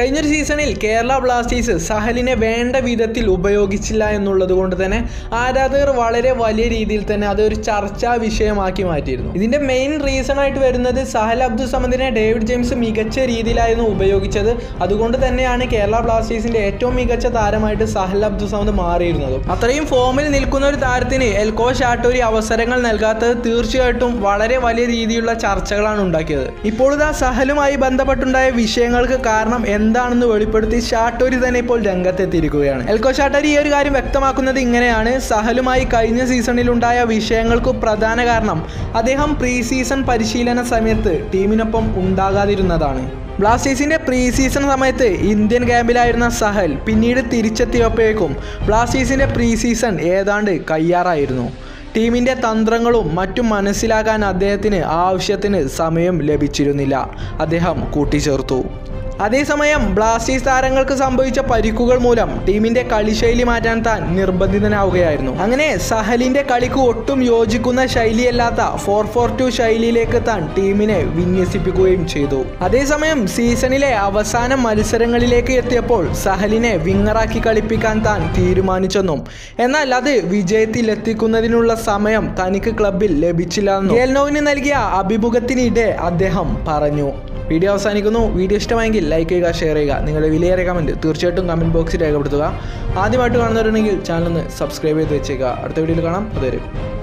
കഴിഞ്ഞൊരു സീസണിൽ കേരള ബ്ലാസ്റ്റേഴ്സ് സഹലിനെ വേണ്ട വിധത്തിൽ ഉപയോഗിച്ചില്ല എന്നുള്ളത് കൊണ്ട് തന്നെ ആരാധകർ വളരെ വലിയ രീതിയിൽ തന്നെ അതൊരു ചർച്ചാ വിഷയമാക്കി മാറ്റിയിരുന്നു ഇതിന്റെ മെയിൻ റീസൺ ആയിട്ട് വരുന്നത് സഹൽ അബ്ദുൾ സമദിനെ ഡേവിഡ് ജെയിംസ് മികച്ച രീതിയിലായിരുന്നു ഉപയോഗിച്ചത് അതുകൊണ്ട് തന്നെയാണ് കേരള ബ്ലാസ്റ്റേഴ്സിന്റെ ഏറ്റവും മികച്ച താരമായിട്ട് സഹൽ അബ്ദുൾ സമദ് മാറിയിരുന്നതും അത്രയും ഫോമിൽ നിൽക്കുന്ന ഒരു താരത്തിന് എൽകോ ഷാട്ടൂരി അവസരങ്ങൾ നൽകാത്തത് തീർച്ചയായിട്ടും വളരെ വലിയ രീതിയിലുള്ള ചർച്ചകളാണ് ഉണ്ടാക്കിയത് ഇപ്പോഴിതാ സഹലുമായി ബന്ധപ്പെട്ടുണ്ടായ വിഷയങ്ങൾക്ക് കാരണം എന്താണെന്ന് വെളിപ്പെടുത്തി ഷാട്ടൂരി തന്നെ ഇപ്പോൾ രംഗത്തെത്തിയിരിക്കുകയാണ് എൽകോ ഷാട്ടൂരി ഈ ഒരു കാര്യം വ്യക്തമാക്കുന്നത് ഇങ്ങനെയാണ് സഹലുമായി കഴിഞ്ഞ സീസണിലുണ്ടായ വിഷയങ്ങൾക്ക് പ്രധാന കാരണം അദ്ദേഹം പ്രീ സീസൺ പരിശീലന സമയത്ത് ടീമിനൊപ്പം ഉണ്ടാകാതിരുന്നതാണ് ബ്ലാസ്റ്റേഴ്സിന്റെ പ്രീ സീസൺ സമയത്ത് ഇന്ത്യൻ ക്യാമ്പിലായിരുന്ന സഹൽ പിന്നീട് തിരിച്ചെത്തിയപ്പോഴേക്കും ബ്ലാസ്റ്റേഴ്സിന്റെ പ്രീ സീസൺ ഏതാണ്ട് കയ്യാറായിരുന്നു ടീമിൻ്റെ തന്ത്രങ്ങളും മറ്റും മനസ്സിലാക്കാൻ അദ്ദേഹത്തിന് ആവശ്യത്തിന് സമയം ലഭിച്ചിരുന്നില്ല അദ്ദേഹം കൂട്ടിച്ചേർത്തു അതേസമയം ബ്ലാസ്റ്റേഴ്സ് താരങ്ങൾക്ക് സംഭവിച്ച പരിക്കുകൾ മൂലം ടീമിന്റെ കളിശൈലി മാറ്റാൻ താൻ നിർബന്ധിതനാവുകയായിരുന്നു അങ്ങനെ സഹലിന്റെ കളിക്ക് ഒട്ടും യോജിക്കുന്ന ശൈലിയല്ലാത്ത ഫോർ ഫോർ ടു ശൈലിയിലേക്ക് താൻ ടീമിനെ വിന്യസിപ്പിക്കുകയും ചെയ്തു അതേസമയം സീസണിലെ അവസാന മത്സരങ്ങളിലേക്ക് എത്തിയപ്പോൾ സഹലിനെ വിങ്ങറാക്കി കളിപ്പിക്കാൻ താൻ തീരുമാനിച്ചെന്നും എന്നാൽ അത് വിജയത്തിൽ എത്തിക്കുന്നതിനുള്ള സമയം തനിക്ക് ക്ലബിൽ ലഭിച്ചില്ലെന്നും ഗേൽനോവിന് നൽകിയ അഭിമുഖത്തിനിടെ അദ്ദേഹം പറഞ്ഞു വീഡിയോ അവസാനിക്കുന്നു വീഡിയോ ഇഷ്ടമായെങ്കിൽ ലൈക്ക് ചെയ്യുക ഷെയർ ചെയ്യുക നിങ്ങളുടെ വിലയേറിയ കമൻറ്റ് തീർച്ചയായിട്ടും കമൻറ്റ് ബോക്സിൽ രേഖപ്പെടുത്തുക ആദ്യമായിട്ട് കാണുന്നവരുണ്ടെങ്കിൽ ചാനൽ ഒന്ന് സബ്സ്ക്രൈബ് ചെയ്ത് വെച്ചേക്കുക അടുത്ത വീഡിയോയിൽ കാണാം അതുവരെ